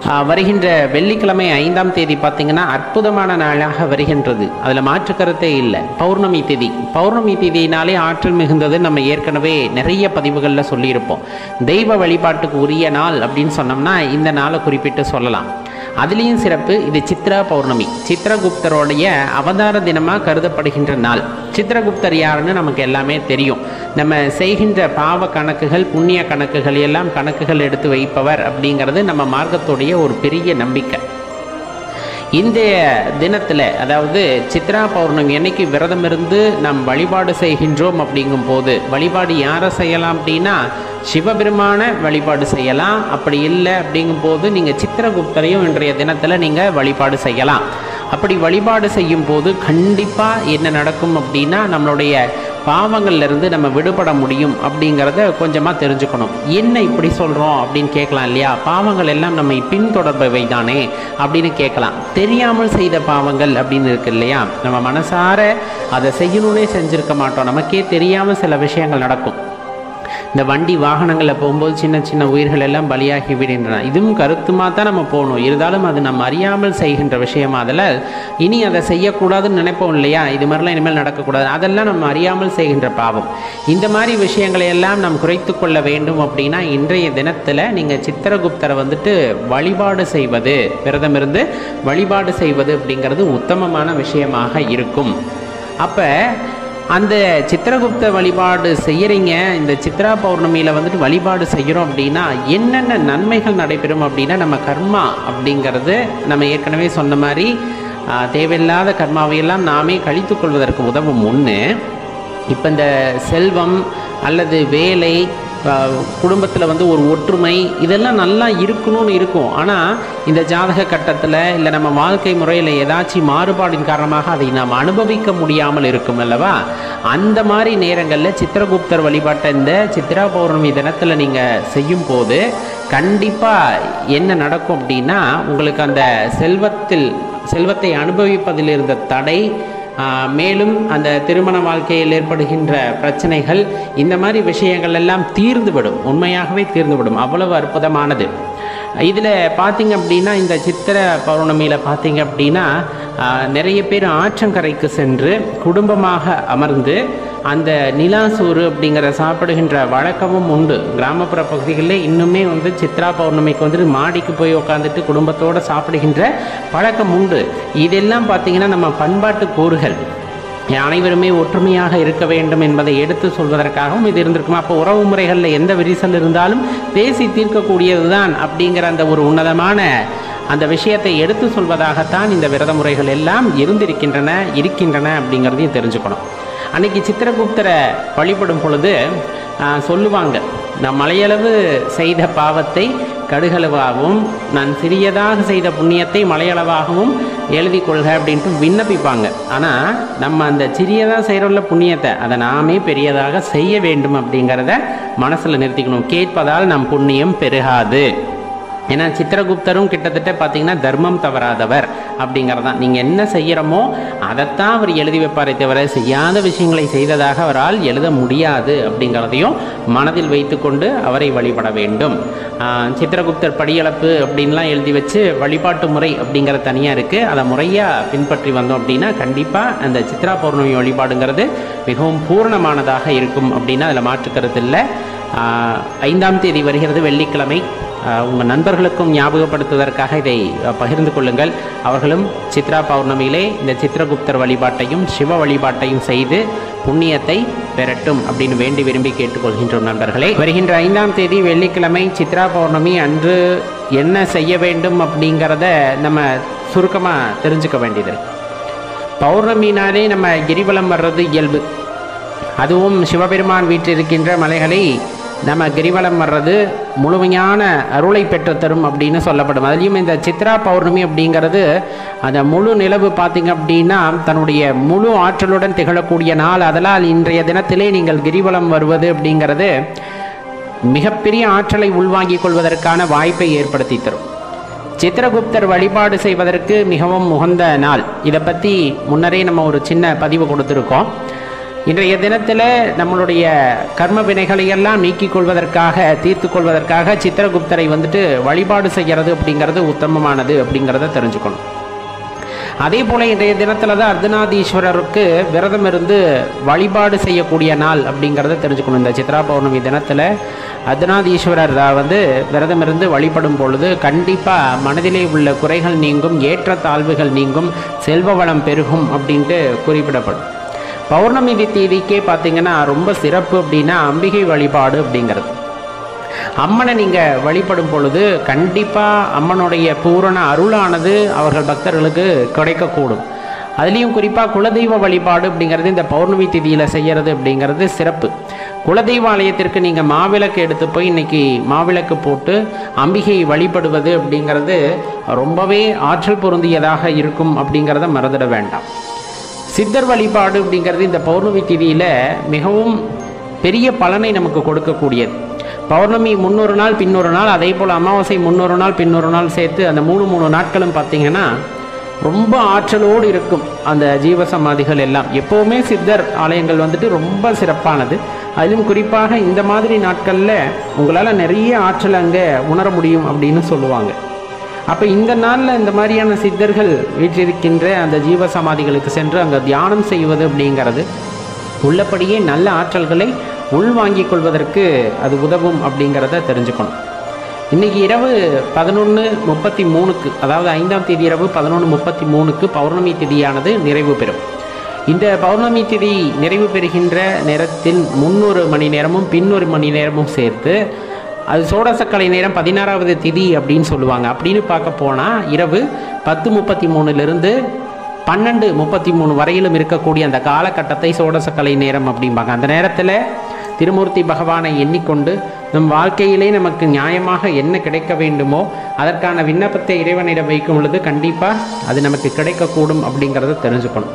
ஆஹ், வருகின்ற வெள்ளிக்கிழமை ஐந்தாம் தேதி பார்த்தீங்கன்னா அற்புதமான நாளாக வருகின்றது அதில் மாற்று கருத்தே இல்லை பௌர்ணமி திதி பௌர்ணமி திதியினாலே ஆற்றல் மிகுந்தது நம்ம ஏற்கனவே நிறைய பதிவுகளில் சொல்லியிருப்போம் தெய்வ வழிபாட்டுக்கு உரிய நாள் அப்படின்னு சொன்னோம்னா இந்த நாளை குறிப்பிட்டு சொல்லலாம் அதுலேயும் சிறப்பு இது சித்ரா பௌர்ணமி சித்திரகுப்தருடைய அவதார தினமாக கருதப்படுகின்ற நாள் சித்திரகுப்தர் யாருன்னு நமக்கு எல்லாமே தெரியும் நம்ம செய்கின்ற பாவ கணக்குகள் புண்ணிய கணக்குகள் எல்லாம் கணக்குகள் எடுத்து வைப்பவர் அப்படிங்கிறது நம்ம மார்க்கத்துடைய ஒரு பெரிய நம்பிக்கை இந்த தினத்தில் அதாவது சித்ரா பௌர்ணமி அன்னைக்கு விரதம் இருந்து நாம் வழிபாடு செய்கின்றோம் அப்படிங்கும் போது வழிபாடு யாரை செய்யலாம் அப்படின்னா சிவபெருமான வழிபாடு செய்யலாம் அப்படி இல்லை அப்படிங்கும் போது நீங்கள் சித்திரகுப்தரையும் இன்றைய தினத்தில் நீங்கள் வழிபாடு செய்யலாம் அப்படி வழிபாடு செய்யும் போது கண்டிப்பாக என்ன நடக்கும் அப்படின்னா நம்மளுடைய பாவங்கள்ல இருந்து நம்ம விடுபட முடியும் அப்படிங்கிறத கொஞ்சமாக தெரிஞ்சுக்கணும் என்ன இப்படி சொல்கிறோம் அப்படின்னு கேட்கலாம் இல்லையா பாவங்கள் எல்லாம் நம்மை பின்தொடர்பவை தானே அப்படின்னு கேட்கலாம் தெரியாமல் செய்த பாவங்கள் அப்படின்னு இருக்கு இல்லையா நம்ம மனசார அதை செய்யணும்னே செஞ்சிருக்க மாட்டோம் நமக்கே தெரியாமல் சில விஷயங்கள் நடக்கும் இந்த வண்டி வாகனங்களில் போகும்போது சின்ன சின்ன உயிர்கள் எல்லாம் பலியாகி விடுகின்றன இதுவும் கருத்துமாக தான் நம்ம போகணும் இருந்தாலும் அது நம்ம அறியாமல் செய்கின்ற விஷயமா அதில் இனி அதை செய்யக்கூடாதுன்னு நினைப்போம் இல்லையா இது மாதிரிலாம் இனிமேல் நடக்கக்கூடாது அதெல்லாம் நம்ம அறியாமல் செய்கின்ற பாவம் இந்த மாதிரி விஷயங்களை எல்லாம் நாம் குறைத்து கொள்ள வேண்டும் அப்படின்னா இன்றைய தினத்தில் நீங்கள் சித்திரகுப்தரை வந்துட்டு வழிபாடு செய்வது விரதம் இருந்து வழிபாடு செய்வது அப்படிங்கிறது உத்தமமான விஷயமாக இருக்கும் அப்போ அந்த சித்திரகுப்த வழிபாடு செய்யறீங்க இந்த சித்ரா பௌர்ணமியில் வந்துட்டு வழிபாடு செய்கிறோம் அப்படின்னா என்னென்ன நன்மைகள் நடைபெறும் அப்படின்னா நம்ம கர்மா அப்படிங்கிறது நம்ம ஏற்கனவே சொன்ன மாதிரி ஆ, தேவையில்லாத கர்மாவையெல்லாம் நாமே கழித்துக் கொள்வதற்கு உதவும் ஒன்று இப்போ இந்த செல்வம் அல்லது வேலை குடும்பத்தில் வந்து ஒரு ஒற்றுமை இதெல்லாம் நல்லா இருக்கணும்னு இருக்கும் ஆனால் இந்த ஜாதக கட்டத்தில் இல்லை நம்ம வாழ்க்கை முறையில் ஏதாச்சும் மாறுபாடின் காரணமாக அதை நாம் அனுபவிக்க முடியாமல் இருக்கும் அல்லவா அந்த மாதிரி நேரங்களில் சித்திரகுப்தர் வழிபாட்டை இந்த சித்ரா பௌர்ணமி தினத்தில் நீங்கள் செய்யும் போது கண்டிப்பாக என்ன நடக்கும் அப்படின்னா உங்களுக்கு அந்த செல்வத்தில் செல்வத்தை அனுபவிப்பதில் இருந்த தடை ஆஹ் மேலும் அந்த திருமண வாழ்க்கையில் ஏற்படுகின்ற பிரச்சனைகள் இந்த மாதிரி விஷயங்கள் எல்லாம் தீர்ந்துவிடும் உண்மையாகவே தீர்ந்துவிடும் அவ்வளவு அற்புதமானது இதில் பார்த்தீங்க அப்படின்னா இந்த சித்திர பௌர்ணமியில் பார்த்தீங்க அப்படின்னா ஆஹ் நிறைய பேர் ஆற்றங்கரைக்கு சென்று குடும்பமாக அமர்ந்து அந்த நிலாசோறு அப்படிங்கிற சாப்பிடுகின்ற வழக்கமும் உண்டு கிராமப்புற பகுதிகளில் இன்னுமே வந்து சித்ரா பௌர்ணமிக்கு வந்துட்டு மாடிக்கு போய் உட்காந்துட்டு குடும்பத்தோடு சாப்பிடுகின்ற பழக்கம் உண்டு இதெல்லாம் பார்த்தீங்கன்னா நம்ம பண்பாட்டு கூறுகள் அனைவருமே ஒற்றுமையாக இருக்க வேண்டும் என்பதை எடுத்து சொல்வதற்காகவும் இது இருந்திருக்கும் அப்போ உறவு முறைகளில் எந்த விரிசல் இருந்தாலும் பேசி தீர்க்கக்கூடியது தான் அப்படிங்கிற அந்த ஒரு உன்னதமான அந்த விஷயத்தை எடுத்து சொல்வதாகத்தான் இந்த விரத முறைகள் எல்லாம் இருந்திருக்கின்றன இருக்கின்றன அப்படிங்கிறதையும் தெரிஞ்சுக்கணும் அன்னைக்கு சித்திரகுப்தரை வழிபடும் பொழுது ஆ, சொல்லுவாங்க நான் மலையளவு செய்த பாவத்தை கடுகளவாகவும் நான் சிறியதாக செய்த புண்ணியத்தை மலையளவாகவும் எழுதி கொள்க அப்படின்ட்டு விண்ணப்பிப்பாங்க ஆனால் நம்ம அந்த சிறியதாக செய்கிறோம்ல புண்ணியத்தை அதை நாமே பெரியதாக செய்ய வேண்டும் அப்படிங்கிறத மனசில் நிறுத்திக்கணும் கேட்பதால் நம் புண்ணியம் பெருகாது ஏன்னா சித்திரகுப்தரும் கிட்டத்தட்ட பார்த்தீங்கன்னா தர்மம் தவறாதவர் அப்படிங்கிறதான் நீங்கள் என்ன செய்கிறமோ அதைத்தான் அவர் எழுதி வைப்பாரே தவிர செய்யாத விஷயங்களை செய்ததாக அவரால் எழுத முடியாது அப்படிங்கிறதையும் மனதில் வைத்துக்கொண்டு அவரை வழிபட வேண்டும் ஆஹ் சித்திரகுப்தர் படியளப்பு அப்படின்லாம் எழுதி வச்சு வழிபாட்டு முறை அப்படிங்கிற தனியாக இருக்குது அதை முறையாக பின்பற்றி வந்தோம் அப்படின்னா கண்டிப்பாக அந்த சித்ரா பௌர்ணமி வழிபாடுங்கிறது மிகவும் பூரணமானதாக இருக்கும் அப்படின்னா அதில் மாற்றுக்கருத்து இல்லை ஆஹ் ஐந்தாம் தேதி வருகிறது வெள்ளிக்கிழமை ஆஹ் உங்கள் நண்பர்களுக்கும் ஞாபகப்படுத்துவதற்காக இதை அஹ், பகிர்ந்து கொள்ளுங்கள் அவர்களும் சித்ரா பௌர்ணமியிலே இந்த சித்திரகுப்தர் வழிபாட்டையும் சிவ வழிபாட்டையும் செய்து புண்ணியத்தை பெறட்டும் அப்படின்னு வேண்டி விரும்பி கேட்டுக்கொள்கின்றோம் நண்பர்களே வருகின்ற ஐந்தாம் தேதி வெள்ளிக்கிழமை சித்ரா பௌர்ணமி அன்று என்ன செய்ய வேண்டும் அப்படிங்கிறத நம்ம சுருக்கமாக தெரிஞ்சுக்க வேண்டியது இருக்கு. பௌர்ணமினாலே நம்ம கிரிவலம் வர்றது இயல்பு அதுவும் சிவபெருமான் வீட்டில் இருக்கின்ற மலைகளை நம்ம கிரிவலம் வர்றது முழுமையான அருளை பெற்று தரும் அப்படின்னு சொல்லப்படும் அதுலேயும் இந்த சித்ரா பௌர்ணமி அப்படிங்கிறது அந்த முழு நிலவு பார்த்தீங்க அப்படின்னா தன்னுடைய முழு ஆற்றலுடன் திகழக்கூடிய நாள் அதனால் இன்றைய தினத்திலே நீங்கள் கிரிவலம் வருவது அப்படிங்கிறது மிகப்பெரிய ஆற்றலை உள்வாங்கிக் கொள்வதற்கான வாய்ப்பை ஏற்படுத்தி தரும் சித்திரகுப்தர் வழிபாடு செய்வதற்கு மிகவும் உகந்த நாள் இதை பற்றி முன்னரே நம்ம ஒரு சின்ன பதிவு கொடுத்துருக்கோம் இன்றைய தினத்தில் நம்மளுடைய கர்ம வினைகளை எல்லாம் நீக்கிக் கொள்வதற்காக தீர்த்து கொள்வதற்காக சித்திரகுப்தரை வந்துட்டு வழிபாடு செய்கிறது அப்படிங்கிறது உத்தமமானது அப்படிங்கிறத தெரிஞ்சுக்கணும் அதே போல இன்றைய தினத்துல தான் அர்த்தநாதீஸ்வரருக்கு விரதம் இருந்து வழிபாடு செய்யக்கூடிய நாள் அப்படிங்கிறத தெரிஞ்சுக்கணும் இந்த சித்ரா பௌர்ணமி தினத்தில் அர்த்தநாதீஸ்வரர் வந்து விரதம் இருந்து வழிபடும் பொழுது கண்டிப்பாக மனதிலே உள்ள குறைகள் நீங்கும் ஏற்ற தாழ்வுகள் நீங்கும் செல்வ வளம் பெருகும் அப்படின்ட்டு குறிப்பிடப்படும் பௌர்ணமி தேதிக்கே பார்த்தீங்கன்னா ரொம்ப சிறப்பு அப்படின்னா அம்பிகை வழிபாடு அப்படிங்கிறது அம்மனை நீங்கள் வழிபடும் பொழுது கண்டிப்பாக அம்மனுடைய பூரண அருளானது அவர்கள் பக்தர்களுக்கு கிடைக்கக்கூடும் அதுலேயும் குறிப்பாக குலதெய்வ வழிபாடு அப்படிங்கிறது இந்த பௌர்ணமி திதியில் செய்கிறது அப்படிங்கிறது சிறப்பு குலதெய்வ ஆலயத்திற்கு நீங்கள் மாவிளக்கு எடுத்து போய் இன்னைக்கு மாவிளக்கு போட்டு அம்பிகையை வழிபடுவது அப்படிங்கிறது ரொம்பவே ஆற்றல் பொருந்தியதாக இருக்கும் அப்படிங்கிறத மறந்துட வேண்டாம் சித்தர் வழிபாடு அப்படிங்கிறது இந்த பௌர்ணமி திதியில் மிகவும் பெரிய பலனை நமக்கு கொடுக்கக்கூடியது பௌர்ணமி முன்னொரு நாள் பின்னொரு நாள் அதே போல் அமாவாசை முன்னொரு நாள் பின்னொரு நாள் சேர்த்து அந்த மூணு மூணு நாட்களும் பார்த்தீங்கன்னா ரொம்ப ஆற்றலோடு இருக்கும் அந்த ஜீவசமாதிகள் எல்லாம் எப்போவுமே சித்தர் ஆலயங்கள் வந்துட்டு ரொம்ப சிறப்பானது அதிலும் குறிப்பாக இந்த மாதிரி நாட்களில் உங்களால் நிறைய ஆற்றல் அங்கே உணர முடியும் அப்படின்னு சொல்லுவாங்க அப்போ இந்த நாளில் இந்த மாதிரியான சித்தர்கள் வீற்றிருக்கின்ற அந்த ஜீவ சமாதிகளுக்கு சென்று அங்கே தியானம் செய்வது அப்படிங்கிறது உள்ளபடியே நல்ல ஆற்றல்களை உள்வாங்கிக் கொள்வதற்கு அது உதவும் அப்படிங்கிறத தெரிஞ்சுக்கணும் இன்னைக்கு இரவு பதினொன்று முப்பத்தி மூணுக்கு அதாவது ஐந்தாம் தேதி இரவு பதினொன்று முப்பத்தி மூணுக்கு பௌர்ணமி திதியானது நிறைவு பெறும் இந்த பௌர்ணமி திதி நிறைவு பெறுகின்ற நேரத்தில் முன்னொரு மணி நேரமும் பின்னொரு மணி நேரமும் சேர்த்து அது சோடசக்கலை நேரம் பதினாறாவது திதி அப்படின்னு சொல்லுவாங்க அப்படின்னு பார்க்க போனால் இரவு பத்து முப்பத்தி மூணுலேருந்து பன்னெண்டு முப்பத்தி மூணு வரையிலும் இருக்கக்கூடிய அந்த காலகட்டத்தை சோடசக்கலை நேரம் அப்படிம்பாங்க அந்த நேரத்தில் திருமூர்த்தி பகவானை எண்ணிக்கொண்டு நம் வாழ்க்கையிலே நமக்கு நியாயமாக என்ன கிடைக்க வேண்டுமோ அதற்கான விண்ணப்பத்தை இறைவனிடம் வைக்கும் பொழுது கண்டிப்பாக அது நமக்கு கிடைக்கக்கூடும் அப்படிங்கிறத தெரிஞ்சுக்கணும்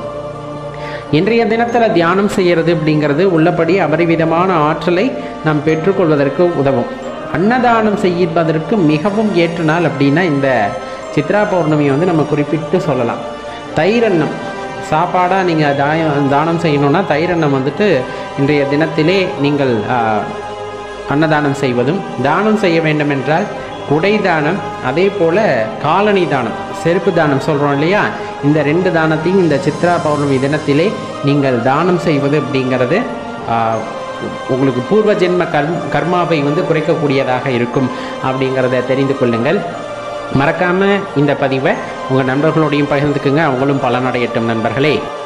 இன்றைய தினத்தில் தியானம் செய்கிறது அப்படிங்கிறது உள்ளபடி அபரிவிதமான ஆற்றலை நாம் பெற்றுக்கொள்வதற்கு உதவும் அன்னதானம் செய்வதற்கு மிகவும் ஏற்ற நாள் அப்படின்னா இந்த சித்ரா பௌர்ணமியை வந்து நம்ம குறிப்பிட்டு சொல்லலாம் தைரன்னம் சாப்பாடாக நீங்கள் தாயம் தானம் செய்யணும்னா தைரன்னம் வந்துட்டு இன்றைய தினத்திலே நீங்கள் ஆ, அன்னதானம் செய்வதும் தானம் செய்ய வேண்டும் என்றால் குடை தானம் அதே போல் காலணி தானம் செருப்பு தானம் சொல்கிறோம் இல்லையா இந்த ரெண்டு தானத்தையும் இந்த சித்ரா பௌர்ணமி தினத்திலே நீங்கள் தானம் செய்வது அப்படிங்கிறது ஆ, உங்களுக்கு பூர்வ ஜென்ம கர்ம கர்மாவை வந்து குறைக்கக்கூடியதாக இருக்கும் அப்படிங்கிறத தெரிந்து கொள்ளுங்கள் மறக்காமல் இந்த பதிவை உங்கள் நண்பர்களோடையும் பகிர்ந்துக்குங்க அவங்களும் பலனடையட்டும் நண்பர்களே